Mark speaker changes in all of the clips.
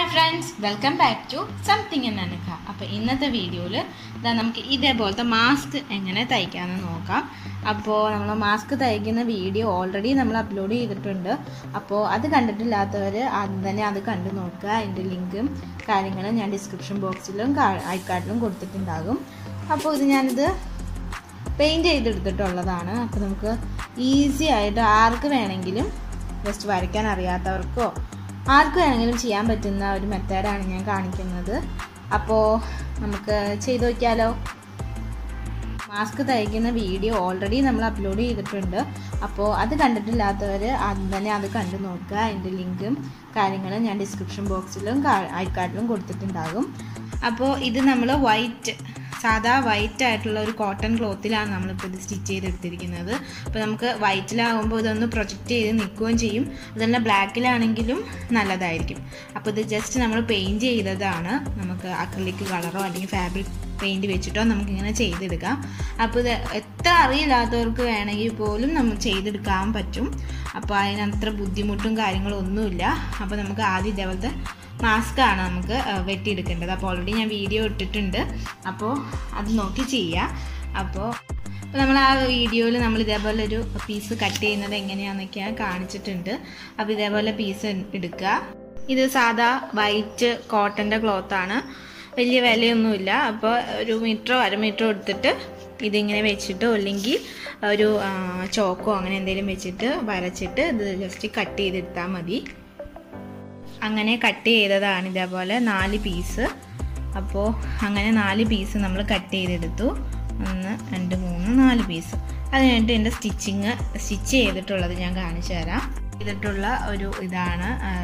Speaker 1: friends welcome back to something എൻ അനക്ക അപ്പോൾ ഇന്നത്തെ വീഡിയോയിൽ ഇതാ നമുക്ക് ഇതേപോലത്തെ മാസ്ക് എങ്ങനെ തയ്ക്കാമെന്ന് നോക്കാം അപ്പോൾ നമ്മൾ മാസ്ക് തയ്ക്കുന്ന വീഡിയോ ഓൾറെഡി നമ്മൾ അപ്ലോഡ് ചെയ്തിട്ടുണ്ട് അപ്പോൾ അത് കണ്ടിട്ടില്ലാത്തവർ ആദ്യം തന്നെ അത് കണ്ടു നോക്കുക അതിൻ്റെ ലിങ്കും കാര്യങ്ങളും ഞാൻ ഡിസ്ക്രിപ്ഷൻ ബോക്സിലും ഐക്കാർഡിലും കൊടുത്തിട്ടുണ്ടാകും അപ്പോൾ ഇത് ഞാനിത് പെയിൻറ് ചെയ്തെടുത്തിട്ടുള്ളതാണ് അപ്പോൾ നമുക്ക് ഈസി ആയിട്ട് ആർക്ക് വേണമെങ്കിലും ജസ്റ്റ് വരയ്ക്കാൻ അറിയാത്തവർക്കോ ആർക്ക് വേണമെങ്കിലും ചെയ്യാൻ പറ്റുന്ന ഒരു മെത്തേഡാണ് ഞാൻ കാണിക്കുന്നത് അപ്പോൾ നമുക്ക് ചെയ്തു നോക്കിയാലോ മാസ്ക് തയ്ക്കുന്ന വീഡിയോ ഓൾറെഡി നമ്മൾ അപ്ലോഡ് ചെയ്തിട്ടുണ്ട് അപ്പോൾ അത് കണ്ടിട്ടില്ലാത്തവർ ആദ്യം തന്നെ അത് കണ്ടു നോക്കുക അതിൻ്റെ ലിങ്കും കാര്യങ്ങളും ഞാൻ ഡിസ്ക്രിപ്ഷൻ ബോക്സിലും ഐക്കാർഡിലും കൊടുത്തിട്ടുണ്ടാകും അപ്പോൾ ഇത് നമ്മൾ വൈറ്റ് സാധാ വൈറ്റ് ആയിട്ടുള്ള ഒരു കോട്ടൺ ക്ലോത്തിലാണ് നമ്മളിപ്പോൾ ഇത് സ്റ്റിച്ച് ചെയ്തെടുത്തിരിക്കുന്നത് അപ്പോൾ നമുക്ക് വൈറ്റിലാകുമ്പോൾ ഇതൊന്ന് പ്രൊജക്റ്റ് ചെയ്ത് നിൽക്കുകയും ചെയ്യും അതുപോലെ ബ്ലാക്കിലാണെങ്കിലും നല്ലതായിരിക്കും അപ്പോൾ ഇത് ജസ്റ്റ് നമ്മൾ പെയിൻറ്റ് ചെയ്തതാണ് നമുക്ക് അക്രലിക് കളറോ അല്ലെങ്കിൽ ഫാബ്രിക് പെയിൻറ്റ് വെച്ചിട്ടോ നമുക്കിങ്ങനെ ചെയ്തെടുക്കാം അപ്പോൾ ഇത് എത്ര അറിയില്ലാത്തവർക്ക് വേണമെങ്കിൽ പോലും നമ്മൾ ചെയ്തെടുക്കാൻ പറ്റും അപ്പോൾ അതിനത്ര ബുദ്ധിമുട്ടും കാര്യങ്ങളും ഒന്നുമില്ല അപ്പോൾ നമുക്ക് ആദ്യം ഇതേപോലത്തെ മാസ്ക് ആണ് നമുക്ക് വെട്ടിയെടുക്കേണ്ടത് അപ്പോൾ ഓൾറെഡി ഞാൻ വീഡിയോ ഇട്ടിട്ടുണ്ട് അപ്പോൾ അത് നോക്കി ചെയ്യുക അപ്പോൾ അപ്പോൾ നമ്മൾ ആ വീഡിയോയിൽ നമ്മൾ ഇതേപോലെ ഒരു പീസ് കട്ട് ചെയ്യുന്നത് എങ്ങനെയാണെന്നൊക്കെ കാണിച്ചിട്ടുണ്ട് അപ്പോൾ ഇതേപോലെ പീസ് എടുക്കുക ഇത് സാധാ വൈറ്റ് കോട്ടൻ്റെ ക്ലോത്താണ് വലിയ വിലയൊന്നുമില്ല അപ്പോൾ ഒരു മീറ്ററോ അര മീറ്ററോ എടുത്തിട്ട് ഇതിങ്ങനെ വെച്ചിട്ടോ അല്ലെങ്കിൽ ഒരു ചോക്കോ അങ്ങനെ എന്തെങ്കിലും വെച്ചിട്ട് വരച്ചിട്ട് ഇത് ജസ്റ്റ് കട്ട് ചെയ്തെടുത്താൽ മതി അങ്ങനെ കട്ട് ചെയ്തതാണ് ഇതേപോലെ നാല് പീസ് അപ്പോൾ അങ്ങനെ നാല് പീസ് നമ്മൾ കട്ട് ചെയ്തെടുത്തു ഒന്ന് രണ്ട് മൂന്ന് നാല് പീസ് അത് കഴിഞ്ഞിട്ട് എൻ്റെ സ്റ്റിച്ചിങ് സ്റ്റിച്ച് ചെയ്തിട്ടുള്ളത് ഞാൻ കാണിച്ചു തരാം ചെയ്തിട്ടുള്ള ഒരു ഇതാണ്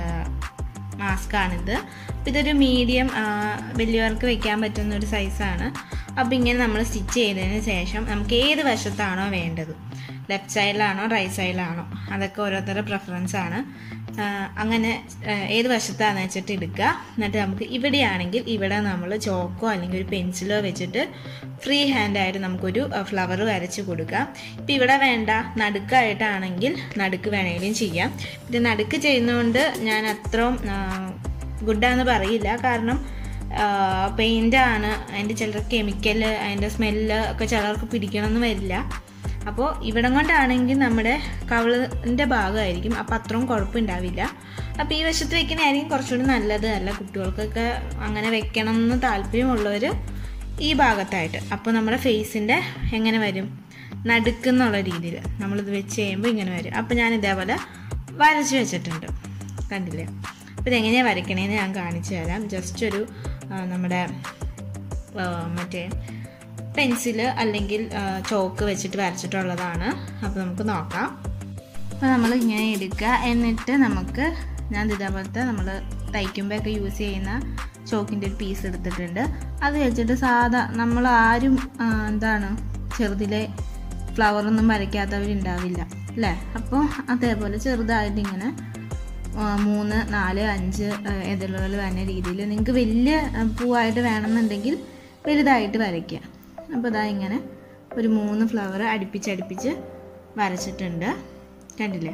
Speaker 1: മാസ്കാണിത് അപ്പോൾ ഇതൊരു മീഡിയം വലിയവർക്ക് വെക്കാൻ പറ്റുന്ന ഒരു സൈസാണ് അപ്പോൾ ഇങ്ങനെ നമ്മൾ സ്റ്റിച്ച് ചെയ്തതിന് ശേഷം നമുക്ക് ഏത് വശത്താണോ വേണ്ടത് ലെഫ്റ്റ് സൈഡിലാണോ റൈറ്റ് സൈഡിലാണോ അതൊക്കെ ഓരോരുത്തരുടെ പ്രിഫറൻസ് ആണ് അങ്ങനെ ഏത് വശത്താണെന്ന് വെച്ചിട്ട് എടുക്കുക എന്നിട്ട് നമുക്ക് ഇവിടെയാണെങ്കിൽ ഇവിടെ നമ്മൾ ചോക്കോ അല്ലെങ്കിൽ ഒരു പെൻസിലോ വെച്ചിട്ട് ഫ്രീ ഹാൻഡായിട്ട് നമുക്കൊരു ഫ്ലവർ വരച്ച് കൊടുക്കാം ഇപ്പം ഇവിടെ വേണ്ട നടുക്കായിട്ടാണെങ്കിൽ നടുക്ക് വേണമെങ്കിലും ചെയ്യാം ഇത് നടുക്ക് ചെയ്യുന്നതുകൊണ്ട് ഞാൻ അത്രയും ഗുഡാന്ന് പറയില്ല കാരണം പെയിൻ്റാണ് അതിൻ്റെ ചിലർ കെമിക്കൽ അതിൻ്റെ സ്മെല്ല് ഒക്കെ ചിലർക്ക് പിടിക്കണമെന്ന് വരില്ല അപ്പോൾ ഇവിടം കൊണ്ടാണെങ്കിൽ നമ്മുടെ കവിളിൻ്റെ ഭാഗമായിരിക്കും അപ്പോൾ അത്രയും കുഴപ്പമുണ്ടാവില്ല അപ്പോൾ ഈ വശത്ത് വെക്കുന്നതായിരിക്കും കുറച്ചുകൂടി നല്ലത് അല്ല കുട്ടികൾക്കൊക്കെ അങ്ങനെ വെക്കണം എന്ന് താല്പര്യമുള്ളവർ ഈ ഭാഗത്തായിട്ട് അപ്പോൾ നമ്മുടെ ഫേസിൻ്റെ എങ്ങനെ വരും നടുക്കെന്നുള്ള രീതിയിൽ നമ്മളിത് വെച്ച് കഴിയുമ്പോൾ ഇങ്ങനെ വരും അപ്പോൾ ഞാൻ ഇതേപോലെ വരച്ച് വെച്ചിട്ടുണ്ട് കണ്ടില്ലേ അപ്പോൾ ഇതെങ്ങനെയാണ് വരയ്ക്കണേന്ന് ഞാൻ കാണിച്ചു തരാം ജസ്റ്റ് ഒരു നമ്മുടെ മറ്റേ പെൻസിൽ അല്ലെങ്കിൽ ചോക്ക് വെച്ചിട്ട് വരച്ചിട്ടുള്ളതാണ് അപ്പോൾ നമുക്ക് നോക്കാം അപ്പോൾ നമ്മൾ ഇങ്ങനെ എടുക്കുക എന്നിട്ട് നമുക്ക് ഞാൻ ഇതേപോലത്തെ നമ്മൾ തയ്ക്കുമ്പോഴൊക്കെ യൂസ് ചെയ്യുന്ന ചോക്കിൻ്റെ ഒരു പീസ് എടുത്തിട്ടുണ്ട് അത് വെച്ചിട്ട് സാധാ നമ്മൾ ആരും എന്താണ് ചെറുതിലെ ഫ്ലവറൊന്നും വരയ്ക്കാത്തവരുണ്ടാവില്ല അല്ലേ അപ്പോൾ അതേപോലെ ചെറുതായിട്ട് ഇങ്ങനെ മൂന്ന് നാല് അഞ്ച് എതിലുകൾ വരുന്ന രീതിയിൽ നിങ്ങൾക്ക് വലിയ പൂവായിട്ട് വേണമെന്നുണ്ടെങ്കിൽ വലുതായിട്ട് വരയ്ക്കുക അപ്പോൾ ഇതാ ഇങ്ങനെ ഒരു മൂന്ന് ഫ്ലവർ അടുപ്പിച്ചടുപ്പിച്ച് വരച്ചിട്ടുണ്ട് കണ്ടില്ലേ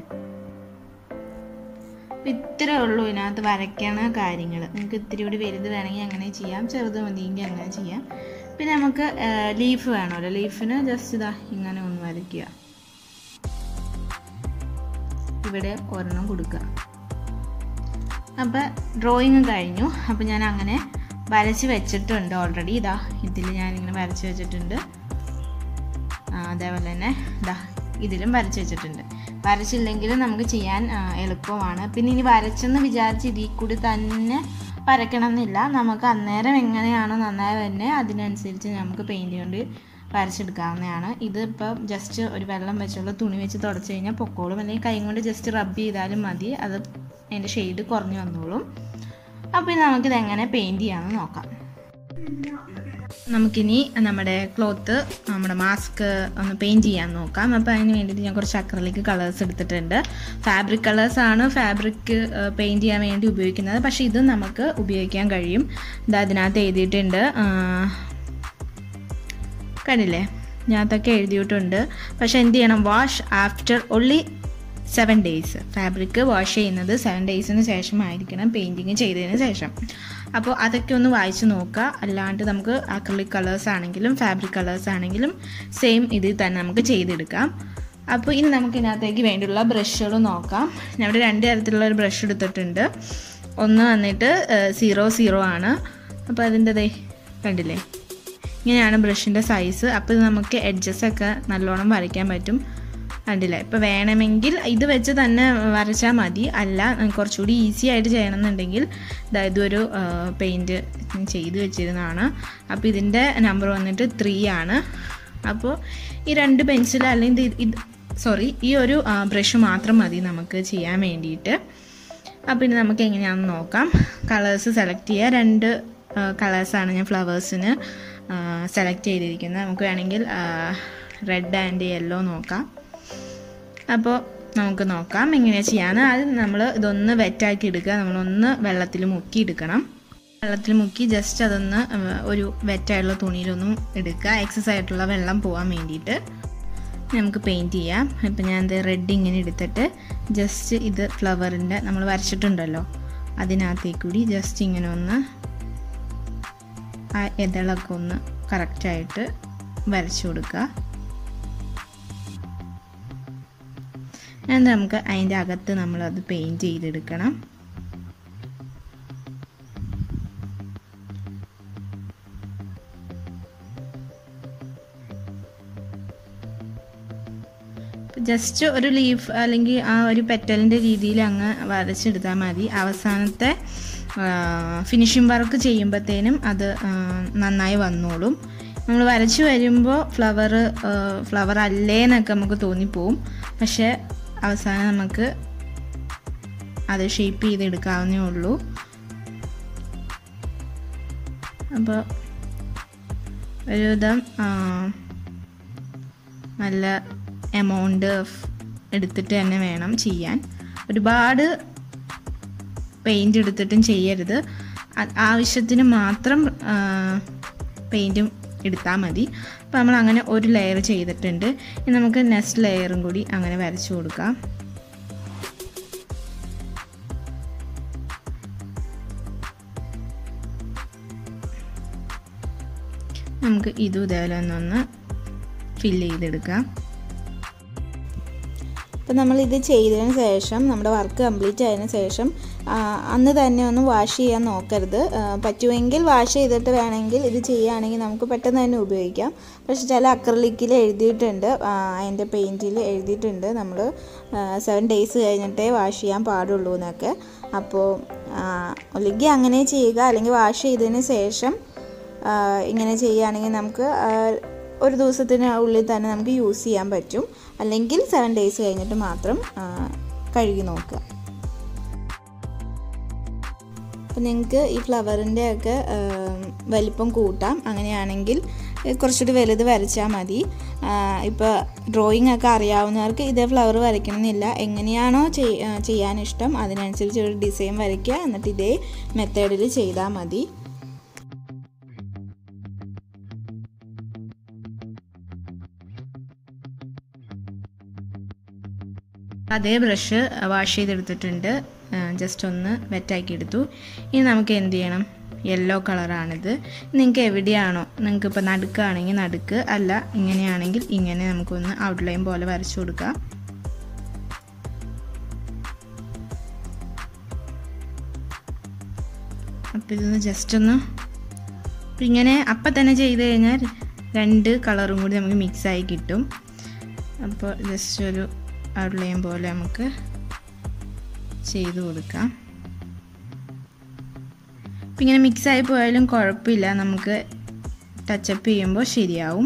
Speaker 1: ഇത്രേ ഉള്ളൂ ഇതിനകത്ത് വരയ്ക്കണ കാര്യങ്ങൾ നിങ്ങൾക്ക് ഇത്തിരി കൂടി വലുത് വേണമെങ്കിൽ അങ്ങനെ ചെയ്യാം ചെറുത് മതിയെങ്കിൽ അങ്ങനെ ചെയ്യാം പിന്നെ നമുക്ക് ലീഫ് വേണമല്ലോ ലീഫിന് ജസ്റ്റ് ഇതാ ഇങ്ങനെ ഒന്ന് വരയ്ക്കുക ഇവിടെ ഒരെണ്ണം കൊടുക്കുക അപ്പോൾ ഡ്രോയിങ് കഴിഞ്ഞു അപ്പോൾ ഞാൻ അങ്ങനെ വരച്ച് വെച്ചിട്ടുണ്ട് ഓൾറെഡി ഇതാ ഇതിൽ ഞാനിങ്ങനെ വരച്ച് വെച്ചിട്ടുണ്ട് അതേപോലെ തന്നെ ഇതാ ഇതിലും വരച്ച് വെച്ചിട്ടുണ്ട് വരച്ചില്ലെങ്കിലും നമുക്ക് ചെയ്യാൻ എളുപ്പമാണ് പിന്നെ ഇനി വരച്ചെന്ന് വിചാരിച്ച് ഇതിൽ കൂടി തന്നെ വരയ്ക്കണം എന്നില്ല നമുക്ക് അന്നേരം എങ്ങനെയാണോ നന്നായി തന്നെ അതിനനുസരിച്ച് നമുക്ക് പെയിൻറ് കൊണ്ട് വരച്ചെടുക്കാവുന്നതാണ് ഇത് ഇപ്പം ജസ്റ്റ് ഒരു വെള്ളം വെച്ചുള്ള തുണി വെച്ച് തുടച്ച് കഴിഞ്ഞാൽ പൊക്കോളും അല്ലെങ്കിൽ കൈ കൊണ്ട് ജസ്റ്റ് റബ്ബ് ചെയ്താലും മതി അത് അതിൻ്റെ ഷെയ്ഡ് കുറഞ്ഞു വന്നോളും അപ്പോൾ നമുക്കിത് എങ്ങനെ പെയിൻറ് ചെയ്യാമെന്ന് നോക്കാം നമുക്കിനി നമ്മുടെ ക്ലോത്ത് നമ്മുടെ മാസ്ക് ഒന്ന് പെയിൻറ് ചെയ്യാൻ നോക്കാം അപ്പോൾ അതിന് വേണ്ടിയിട്ട് ഞാൻ കുറച്ച് അക്രലിക് കളേഴ്സ് എടുത്തിട്ടുണ്ട് ഫാബ്രിക് കളേഴ്സാണ് ഫാബ്രിക് പെയിൻറ് ചെയ്യാൻ വേണ്ടി ഉപയോഗിക്കുന്നത് പക്ഷേ ഇത് നമുക്ക് ഉപയോഗിക്കാൻ കഴിയും ഇത് അതിനകത്ത് എഴുതിയിട്ടുണ്ട് കണ്ടില്ലേ ഇതിനകത്തൊക്കെ എഴുതിയിട്ടുണ്ട് പക്ഷേ എന്ത് ചെയ്യണം wash after only seven days fabric wash ചെയ്യുന്നത് സെവൻ ഡേയ്സിന് ശേഷമായിരിക്കണം പെയിൻറ്റിങ് ചെയ്തതിന് ശേഷം അപ്പോൾ അതൊക്കെ ഒന്ന് വായിച്ച് നോക്കുക അല്ലാണ്ട് നമുക്ക് അക്രലിക് കളേഴ്സ് ആണെങ്കിലും ഫാബ്രിക് കളേഴ്സ് ആണെങ്കിലും സെയിം ഇതിൽ തന്നെ നമുക്ക് ചെയ്തെടുക്കാം അപ്പോൾ ഇനി നമുക്ക് ഇതിനകത്തേക്ക് വേണ്ടിയുള്ള ബ്രഷുകൾ നോക്കാം ഞാൻ ഇവിടെ രണ്ട് തരത്തിലുള്ള ഒരു ബ്രഷ് എടുത്തിട്ടുണ്ട് ഒന്ന് വന്നിട്ട് സീറോ സീറോ ആണ് അപ്പോൾ അതിൻ്റെ ദേ കണ്ടില്ലേ ഇങ്ങനെയാണ് ബ്രഷിൻ്റെ സൈസ് അപ്പോൾ ഇത് നമുക്ക് എഡ്ജസ് ഒക്കെ നല്ലോണം വരയ്ക്കാൻ പറ്റും കണ്ടില്ലേ ഇപ്പോൾ വേണമെങ്കിൽ ഇത് വെച്ച് തന്നെ വരച്ചാൽ മതി അല്ല കുറച്ചുകൂടി ഈസി ആയിട്ട് ചെയ്യണമെന്നുണ്ടെങ്കിൽ അതായത് ഒരു പെയിൻറ്റ് ചെയ്ത് വെച്ചിരുന്നതാണ് അപ്പോൾ ഇതിൻ്റെ നമ്പർ വന്നിട്ട് ത്രീ ആണ് അപ്പോൾ ഈ രണ്ട് പെൻസിൽ അല്ലെങ്കിൽ ഇത് സോറി ഈ ഒരു ബ്രഷ് മാത്രം മതി നമുക്ക് ചെയ്യാൻ വേണ്ടിയിട്ട് അപ്പോൾ ഇനി നമുക്ക് എങ്ങനെയാണെന്ന് നോക്കാം കളേഴ്സ് സെലക്ട് ചെയ്യുക രണ്ട് കളേഴ്സാണ് ഞാൻ ഫ്ലവേഴ്സിന് സെലക്ട് ചെയ്തിരിക്കുന്നത് നമുക്ക് വേണമെങ്കിൽ റെഡ് ആൻഡ് യെല്ലോ നോക്കാം അപ്പോൾ നമുക്ക് നോക്കാം എങ്ങനെയാണ് ചെയ്യാന്ന് അത് നമ്മൾ ഇതൊന്ന് വെറ്റാക്കി എടുക്കുക നമ്മളൊന്ന് വെള്ളത്തിൽ മുക്കി എടുക്കണം വെള്ളത്തിൽ മുക്കി ജസ്റ്റ് അതൊന്ന് ഒരു വെറ്റായിട്ടുള്ള തുണിയിലൊന്നും എടുക്കുക എക്സസ് ആയിട്ടുള്ള വെള്ളം പോകാൻ വേണ്ടിയിട്ട് നമുക്ക് പെയിൻറ്റ് ചെയ്യാം ഇപ്പം ഞാൻ ഇത് റെഡ് ഇങ്ങനെ എടുത്തിട്ട് ജസ്റ്റ് ഇത് ഫ്ലവറിൻ്റെ നമ്മൾ വരച്ചിട്ടുണ്ടല്ലോ അതിനകത്തേക്ക് കൂടി ജസ്റ്റ് ഇങ്ങനെ ഒന്ന് ആ ഇതളൊക്കെ ഒന്ന് കറക്റ്റായിട്ട് വരച്ചു കൊടുക്കുക എന്നിട്ട് നമുക്ക് അതിൻ്റെ അകത്ത് നമ്മളത് പെയിൻറ്റ് ചെയ്തെടുക്കണം ജസ്റ്റ് ഒരു ലീഫ് അല്ലെങ്കിൽ ആ ഒരു പെറ്റലിൻ്റെ രീതിയിൽ അങ്ങ് വരച്ചെടുത്താൽ മതി അവസാനത്തെ ഫിനിഷിംഗ് വർക്ക് ചെയ്യുമ്പോഴത്തേനും അത് നന്നായി വന്നോളും നമ്മൾ വരച്ച് വരുമ്പോൾ ഫ്ലവർ ഫ്ലവർ അല്ലേ എന്നൊക്കെ നമുക്ക് തോന്നിപ്പോവും പക്ഷേ അവസാനം നമുക്ക് അത് ഷേപ്പ് ചെയ്തെടുക്കാവുന്നേ ഉള്ളൂ അപ്പോൾ ഒരുവിധം നല്ല എമൗണ്ട് എടുത്തിട്ട് തന്നെ വേണം ചെയ്യാൻ ഒരുപാട് പെയിൻ്റ് എടുത്തിട്ടും ചെയ്യരുത് ആവശ്യത്തിന് മാത്രം പെയിൻറ്റും എടുത്താൽ മതി അപ്പോൾ നമ്മൾ അങ്ങനെ ഒരു ലെയർ ചെയ്തിട്ടുണ്ട് ഇനി നമുക്ക് നെക്സ്റ്റ് ലെയറും കൂടി അങ്ങനെ വരച്ചു കൊടുക്കാം നമുക്ക് ഇതും ഇതേപോലെ ഒന്നൊന്ന് ഫില്ല് ചെയ്തെടുക്കാം
Speaker 2: അപ്പോൾ നമ്മൾ ഇത് ചെയ്തതിന് ശേഷം നമ്മുടെ വർക്ക് കംപ്ലീറ്റ് ആയതിനു ശേഷം അന്ന് തന്നെ ഒന്ന് വാഷ് ചെയ്യാൻ നോക്കരുത് പറ്റുമെങ്കിൽ വാഷ് ചെയ്തിട്ട് വേണമെങ്കിൽ ഇത് ചെയ്യുകയാണെങ്കിൽ നമുക്ക് പെട്ടെന്ന് തന്നെ ഉപയോഗിക്കാം പക്ഷെ ചില അക്രലിക്കിൽ എഴുതിയിട്ടുണ്ട് അതിൻ്റെ പെയിൻറ്റിൽ എഴുതിയിട്ടുണ്ട് നമ്മൾ സെവൻ ഡേയ്സ് കഴിഞ്ഞിട്ടേ വാഷ് ചെയ്യാൻ പാടുള്ളൂ എന്നൊക്കെ അപ്പോൾ ഒല്ലെങ്കിൽ അങ്ങനെ ചെയ്യുക അല്ലെങ്കിൽ വാഷ് ചെയ്തതിന് ശേഷം ഇങ്ങനെ ചെയ്യുകയാണെങ്കിൽ നമുക്ക് ഒരു ദിവസത്തിന് ഉള്ളിൽ തന്നെ നമുക്ക് യൂസ് ചെയ്യാൻ പറ്റും അല്ലെങ്കിൽ സെവൻ ഡേയ്സ് കഴിഞ്ഞിട്ട് മാത്രം കഴുകി നോക്കുക അപ്പോൾ നിങ്ങൾക്ക് ഈ ഫ്ലവറിൻ്റെ ഒക്കെ വലിപ്പം കൂട്ടാം അങ്ങനെയാണെങ്കിൽ കുറച്ചുകൂടി വലുത് വരച്ചാൽ മതി ഇപ്പോൾ ഡ്രോയിങ് ഒക്കെ അറിയാവുന്നവർക്ക് ഇതേ ഫ്ലവർ വരയ്ക്കണമെന്നില്ല എങ്ങനെയാണോ ചെയ്യാൻ ഇഷ്ടം അതിനനുസരിച്ച് ഒരു ഡിസൈൻ വരയ്ക്കുക എന്നിട്ട് ഇതേ മെത്തേഡിൽ ചെയ്താൽ മതി
Speaker 1: അതേ ബ്രഷ് വാഷ് ചെയ്തെടുത്തിട്ടുണ്ട് ജസ്റ്റ് ഒന്ന് വെറ്റാക്കി എടുത്തു ഇനി നമുക്ക് എന്ത് ചെയ്യണം യെല്ലോ കളറാണിത് നിങ്ങൾക്ക് എവിടെയാണോ നിങ്ങൾക്ക് ഇപ്പോൾ നടുക്കാണെങ്കിൽ നടുക്ക് അല്ല ഇങ്ങനെയാണെങ്കിൽ ഇങ്ങനെ നമുക്കൊന്ന് ഔട്ട്ലൈൻ പോലെ വരച്ചു കൊടുക്കാം അപ്പോൾ ഇതൊന്ന് ജസ്റ്റ് ഒന്ന് ഇങ്ങനെ അപ്പം തന്നെ ചെയ്ത് കഴിഞ്ഞാൽ രണ്ട് കളറും കൂടി നമുക്ക് മിക്സായി കിട്ടും അപ്പോൾ ജസ്റ്റ് ഒരു ഔട്ട്ലൈൻ പോലെ നമുക്ക് ചെയ്ത് കൊടുക്കാം അപ്പം ഇങ്ങനെ മിക്സായി പോയാലും കുഴപ്പമില്ല നമുക്ക് ടച്ചപ്പ് ചെയ്യുമ്പോൾ ശരിയാവും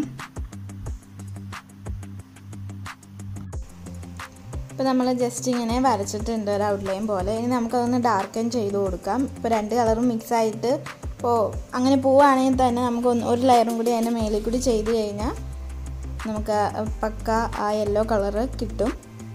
Speaker 2: ഇപ്പോൾ നമ്മൾ ജസ്റ്റ് ഇങ്ങനെ വരച്ചിട്ടുണ്ട് ഒരു ഔട്ട്ലൈൻ പോലെ ഇനി നമുക്കതൊന്ന് ഡാർക്കൻ ചെയ്ത് കൊടുക്കാം ഇപ്പോൾ രണ്ട് കളറും മിക്സ് ആയിട്ട് ഇപ്പോൾ അങ്ങനെ പോവുകയാണെങ്കിൽ തന്നെ നമുക്ക് ഒന്ന് ഒരു ലെയറും കൂടി അതിൻ്റെ മേളിൽ കൂടി ചെയ്ത് കഴിഞ്ഞാൽ നമുക്ക് പക്ക ആ യെല്ലോ കളറ് കിട്ടും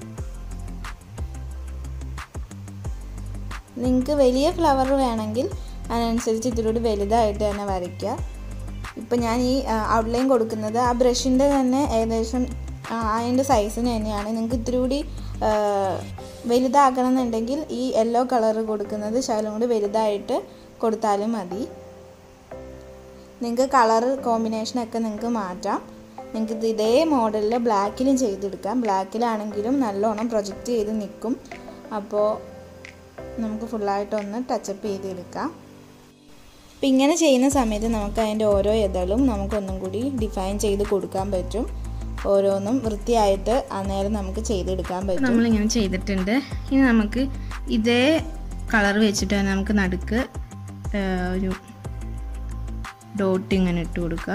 Speaker 2: നിങ്ങൾക്ക് വലിയ ഫ്ലവർ വേണമെങ്കിൽ അതിനനുസരിച്ച് ഇതിലൂടെ വലുതായിട്ട് തന്നെ വരയ്ക്കുക ഇപ്പം ഞാൻ ഈ ഔട്ട്ലൈൻ കൊടുക്കുന്നത് ആ ബ്രഷിൻ്റെ തന്നെ ഏകദേശം അതിൻ്റെ സൈസിന് തന്നെയാണ് നിങ്ങൾക്ക് ഇത്തിരി കൂടി വലുതാക്കണം എന്നുണ്ടെങ്കിൽ ഈ യെല്ലോ കളർ കൊടുക്കുന്നത് ശകലം കൂടി വലുതായിട്ട് കൊടുത്താലും മതി നിങ്ങൾക്ക് കളർ കോമ്പിനേഷനൊക്കെ നിങ്ങൾക്ക് മാറ്റാം നിങ്ങൾക്ക് ഇത് ഇതേ മോഡലിൽ ബ്ലാക്കിലും ചെയ്തെടുക്കാം ബ്ലാക്കിലാണെങ്കിലും നല്ലോണം പ്രൊജക്റ്റ് ചെയ്ത് നിൽക്കും അപ്പോൾ നമുക്ക് ഫുള്ളായിട്ടൊന്ന് ടച്ചപ്പ് ചെയ്തെടുക്കാം അപ്പം ഇങ്ങനെ ചെയ്യുന്ന സമയത്ത് നമുക്ക് അതിൻ്റെ ഓരോ ഇതളും നമുക്കൊന്നും കൂടി ഡിഫൈൻ ചെയ്ത് കൊടുക്കാൻ പറ്റും ഓരോന്നും വൃത്തിയായിട്ട് അന്നേരം നമുക്ക് ചെയ്തെടുക്കാൻ പറ്റും
Speaker 1: നമ്മളിങ്ങനെ ചെയ്തിട്ടുണ്ട് ഇനി നമുക്ക് ഇതേ കളർ വെച്ചിട്ട് തന്നെ നമുക്ക് നടുക്ക് ആ, ഒരു ഡോട്ട് ഇങ്ങനെ ഇട്ട് കൊടുക്കുക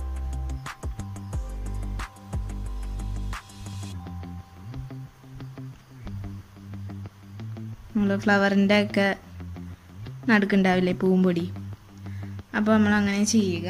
Speaker 1: നമ്മൾ ഫ്ലവറിൻ്റെ ഒക്കെ നടുക്കുണ്ടാവില്ലേ പൂമ്പൊടി അപ്പോൾ നമ്മൾ അങ്ങനെ ചെയ്യുക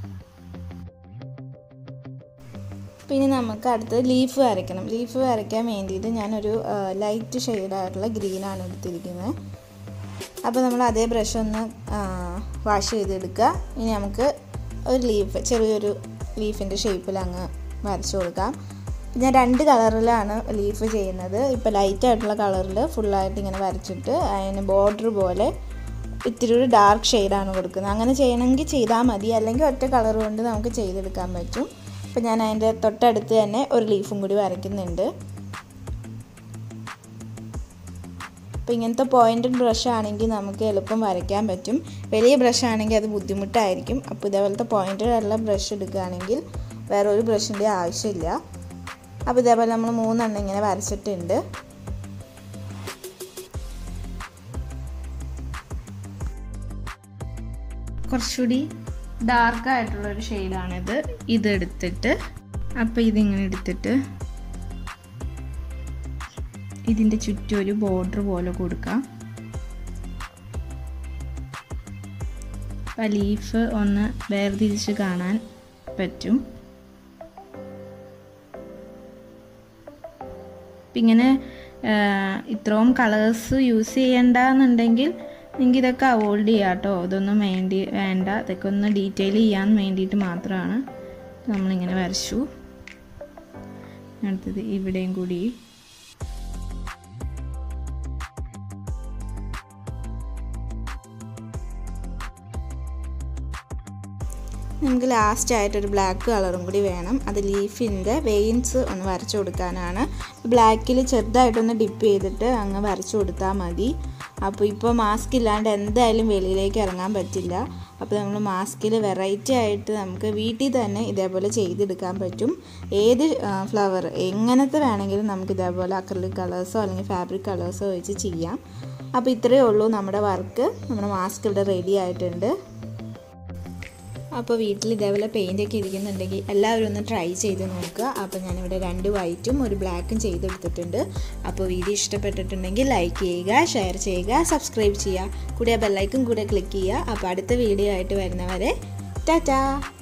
Speaker 2: പിന്നെ നമുക്ക് അടുത്ത് ലീഫ് വരയ്ക്കണം ലീഫ് വരയ്ക്കാൻ വേണ്ടിയിട്ട് ഞാനൊരു ലൈറ്റ് ഷെയ്ഡായിട്ടുള്ള ഗ്രീനാണ് എടുത്തിരിക്കുന്നത് അപ്പോൾ നമ്മൾ അതേ ബ്രഷ് ഒന്ന് വാഷ് ചെയ്തെടുക്കുക ഇനി നമുക്ക് ഒരു ലീഫ് ചെറിയൊരു ലീഫിൻ്റെ ഷേപ്പിൽ അങ്ങ് വരച്ചു കൊടുക്കാം ഞാൻ രണ്ട് കളറിലാണ് ലീഫ് ചെയ്യുന്നത് ഇപ്പോൾ ലൈറ്റ് ആയിട്ടുള്ള കളറിൽ ഫുള്ളായിട്ട് ഇങ്ങനെ വരച്ചിട്ട് അതിന് ബോർഡർ പോലെ ഇത്തിരി ഒരു ഡാർക്ക് ഷെയ്ഡാണ് കൊടുക്കുന്നത് അങ്ങനെ ചെയ്യണമെങ്കിൽ ചെയ്താൽ മതി അല്ലെങ്കിൽ ഒറ്റ കളർ കൊണ്ട് നമുക്ക് ചെയ്തെടുക്കാൻ പറ്റും അപ്പോൾ ഞാൻ അതിൻ്റെ തൊട്ടടുത്ത് തന്നെ ഒരു ലീഫും കൂടി വരയ്ക്കുന്നുണ്ട് അപ്പോൾ ഇങ്ങനത്തെ പോയിൻറ്റഡ് ബ്രഷ് ആണെങ്കിൽ നമുക്ക് എളുപ്പം വരയ്ക്കാൻ പറ്റും വലിയ ബ്രഷ് ആണെങ്കിൽ അത് ബുദ്ധിമുട്ടായിരിക്കും അപ്പോൾ ഇതേപോലത്തെ പോയിൻറ്റഡ് ആയിട്ടുള്ള ബ്രഷ് എടുക്കുകയാണെങ്കിൽ വേറെ ഒരു ബ്രഷിൻ്റെ ആവശ്യമില്ല അപ്പോൾ ഇതേപോലെ നമ്മൾ മൂന്നെണ്ണം ഇങ്ങനെ വരച്ചിട്ടുണ്ട്
Speaker 1: കുറച്ചുകൂടി ഡാർക്ക് ആയിട്ടുള്ള ഒരു ഷെയ്ഡാണിത് ഇത് എടുത്തിട്ട് അപ്പോൾ ഇതിങ്ങനെ എടുത്തിട്ട് ഇതിൻ്റെ ചുറ്റും ഒരു ബോർഡർ പോലെ കൊടുക്കാം അപ്പോൾ ലീഫ് ഒന്ന് വേർതിരിച്ച് കാണാൻ പറ്റും അപ്പം ഇങ്ങനെ ആ, ഇത്രയും കളേഴ്സ് യൂസ് ചെയ്യണ്ടെന്നുണ്ടെങ്കിൽ നിങ്ങൾക്ക് ഇതൊക്കെ അവോയ്ഡ് ചെയ്യാം കേട്ടോ ഇതൊന്നും വേണ്ടി വേണ്ട ഇതൊക്കെ ഒന്ന് ഡീറ്റെയിൽ ചെയ്യാൻ വേണ്ടിയിട്ട് മാത്രമാണ് നമ്മളിങ്ങനെ വരച്ചു അടുത്തത് ഇവിടെയും കൂടി
Speaker 2: നമുക്ക് ലാസ്റ്റ് ആയിട്ട് ഒരു ബ്ലാക്ക് കളറും കൂടി വേണം അത് ലീഫിൻ്റെ വെയിൻസ് ഒന്ന് വരച്ചു കൊടുക്കാനാണ് ബ്ലാക്കിൽ ചെറുതായിട്ടൊന്ന് ഡിപ്പ് ചെയ്തിട്ട് അങ്ങ് വരച്ചു കൊടുത്താൽ മതി അപ്പോൾ ഇപ്പോൾ മാസ്ക് ഇല്ലാണ്ട് എന്തായാലും വെളിയിലേക്ക് ഇറങ്ങാൻ പറ്റില്ല അപ്പോൾ നമ്മൾ മാസ്കിൽ വെറൈറ്റി ആയിട്ട് നമുക്ക് വീട്ടിൽ തന്നെ ഇതേപോലെ ചെയ്തെടുക്കാൻ പറ്റും ഏത് ഫ്ലവർ എങ്ങനത്തെ വേണമെങ്കിലും നമുക്ക് ഇതേപോലെ അക്രലിക് കളേഴ്സോ അല്ലെങ്കിൽ ഫാബ്രിക് കളേഴ്സോ വെച്ച് ചെയ്യാം അപ്പോൾ ഇത്രയേ ഉള്ളൂ നമ്മുടെ വർക്ക് നമ്മുടെ മാസ്ക് ഇവിടെ റെഡി ആയിട്ടുണ്ട് അപ്പോൾ വീട്ടിൽ ഇതേപോലെ പെയിൻ്റ് ഒക്കെ ഇരിക്കുന്നുണ്ടെങ്കിൽ എല്ലാവരും ഒന്ന് ട്രൈ ചെയ്ത് നോക്കുക അപ്പോൾ ഞാനിവിടെ രണ്ട് വൈറ്റും ഒരു ബ്ലാക്കും ചെയ്തെടുത്തിട്ടുണ്ട് അപ്പോൾ വീഡിയോ ഇഷ്ടപ്പെട്ടിട്ടുണ്ടെങ്കിൽ ലൈക്ക് ചെയ്യുക ഷെയർ ചെയ്യുക സബ്സ്ക്രൈബ് ചെയ്യുക കൂടെ ആ ബെല്ലൈക്കും കൂടെ ക്ലിക്ക് ചെയ്യുക അപ്പോൾ അടുത്ത വീഡിയോ ആയിട്ട് വരുന്നവരെ ടാറ്റാ